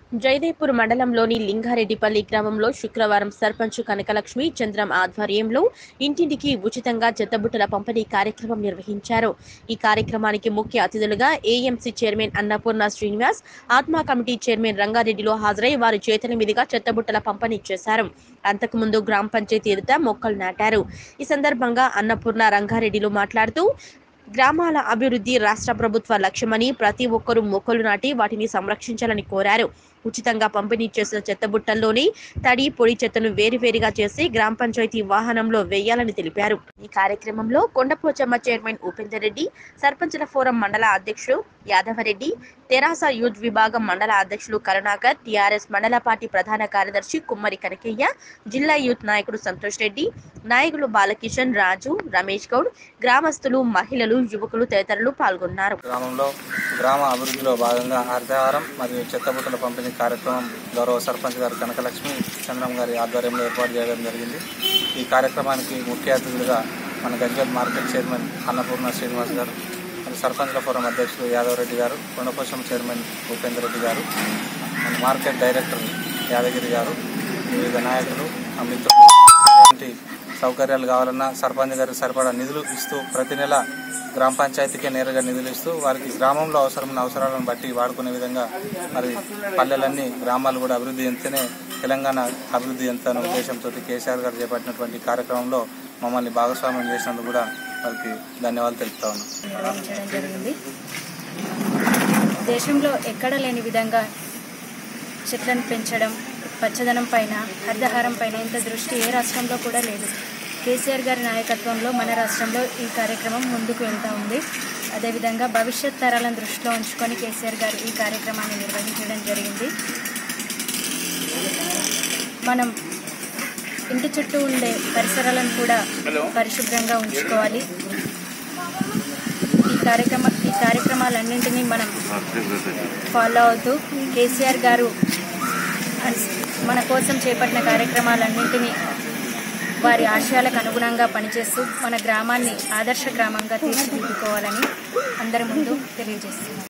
జయదేపూర్ మండలంలోని లింగారెడ్డిపల్లి గ్రామంలో శుక్రవారం సర్పంచ్ కనకలక్ష్మి చంద్రం ఆధ్వర్యంలో ఇంటింటికి ఉచితంగా చెత్తబుట్టల పంపిణీ కార్యక్రమం నిర్వహించారు ఈ కార్యక్రమానికి ముఖ్య అతిథులుగా ఏఎంసీ చైర్మన్ అన్నపూర్ణ శ్రీనివాస్ ఆత్మా కమిటీ చైర్మన్ రంగారెడ్డిలో హాజరై వారి చేతుల మీదుగా చెత్తబుట్టల పంపిణీ చేశారు అంతకుముందు గ్రామ పంచాయతీ ఎదుట మొక్కలు నాటారు ఈ సందర్భంగా అన్నపూర్ణ రంగారెడ్డిలో మాట్లాడుతూ గ్రామాల అభివృద్ధి రాష్ట్ర ప్రభుత్వ లక్ష్యమని ప్రతి ఒక్కరూ మొక్కలు నాటి వాటిని సంరక్షించాలని కోరారు ఉచితంగా పంపిణీ చేసిన చెత్తబుట్టల్లోని తడి పొడి చెత్తను వేరువేరుగా చేసి గ్రామ పంచాయతీ వాహనంలో వేయాలని తెలిపారు ఈ కార్యక్రమంలో కొండపోచమ్మ చైర్మన్ ఉపేందర్ రెడ్డి సర్పంచుల ఫోరం మండల అధ్యక్షుడు యాదవరెడ్డి తెరాస యూత్ విభాగం మండల అధ్యక్షులు కరుణాకర్ టిఆర్ఎస్ మండల పార్టీ ప్రధాన కార్యదర్శి కుమ్మరి కనకయ్య జిల్లా యూత్ నాయకుడు సంతోష్ రెడ్డి నాయకులు బాలకిషన్ రాజు రమేష్ గౌడ్ గ్రామస్తులు మహిళలు యువకులు తదితరులు పాల్గొన్నారు గ్రామంలో గ్రామ అభివృద్ధిలో భాగంగా హరితహారం మరియు చెత్తబుట్టల పంపిణీ కార్యక్రమం గౌరవ సర్పంచ్ గారు కనకలక్ష్మి చంద్రం గారి ఆధ్వర్యంలో ఏర్పాటు చేయడం జరిగింది ఈ కార్యక్రమానికి ముఖ్య అతిథులుగా మన గజ్వల్ మార్కెట్ చైర్మన్ అన్నపూర్ణ శ్రీనివాస్ గారు మన సర్పంచ్ల ఫోరం అధ్యక్షులు యాదవ్ రెడ్డి గారు కొండపోషం చైర్మన్ భూపేందర్ రెడ్డి గారు మన మార్కెట్ డైరెక్టర్ యాదగిరి గారు వివిధ నాయకులు ఆ మిత్రులు ఇలాంటి సౌకర్యాలు కావాలన్నా సర్పంచ్ గారికి సరిపడా నిధులు ఇస్తూ ప్రతి నెల గ్రామ పంచాయతీకే నేరుగా నిధులు ఇస్తూ వారికి గ్రామంలో అవసరమైన అవసరాలను బట్టి వాడుకునే విధంగా మరి పల్లెలన్నీ గ్రామాలు కూడా అభివృద్ధి చెందితేనే తెలంగాణ అభివృద్ధి చెందుతున్న ఉద్దేశంతో కేసీఆర్ గారు చేపట్టినటువంటి కార్యక్రమంలో మమ్మల్ని భాగస్వామ్యం చేసినందుకు కూడా వారికి ధన్యవాదాలు తెలుపుతా ఉన్నాం నిర్వహించడం జరిగింది దేశంలో ఎక్కడ లేని విధంగా చెట్లను పెంచడం పచ్చదనం పైన హరితహారం పైన ఇంత దృష్టి ఏ రాష్ట్రంలో కూడా లేదు కేసీఆర్ గారి నాయకత్వంలో మన రాష్ట్రంలో ఈ కార్యక్రమం ముందుకు వెళ్తూ ఉంది అదేవిధంగా భవిష్యత్ తరాలను దృష్టిలో ఉంచుకొని కేసీఆర్ గారు ఈ కార్యక్రమాన్ని నిర్వహించడం జరిగింది మనం ఇంటి చుట్టూ ఉండే పరిసరాలను కూడా పరిశుభ్రంగా ఉంచుకోవాలి ఈ కార్యక్రమ ఈ కార్యక్రమాలన్నింటినీ మనం ఫాలో అవుతూ కేసీఆర్ గారు అన్- మన కోసం చేపట్టిన కార్యక్రమాలన్నింటినీ వారి ఆశయాలకు అనుగుణంగా పనిచేస్తూ మన గ్రామాన్ని ఆదర్శ గ్రామంగా తీర్చిదిద్దుకోవాలని అందరి ముందు తెలియజేస్తున్నాం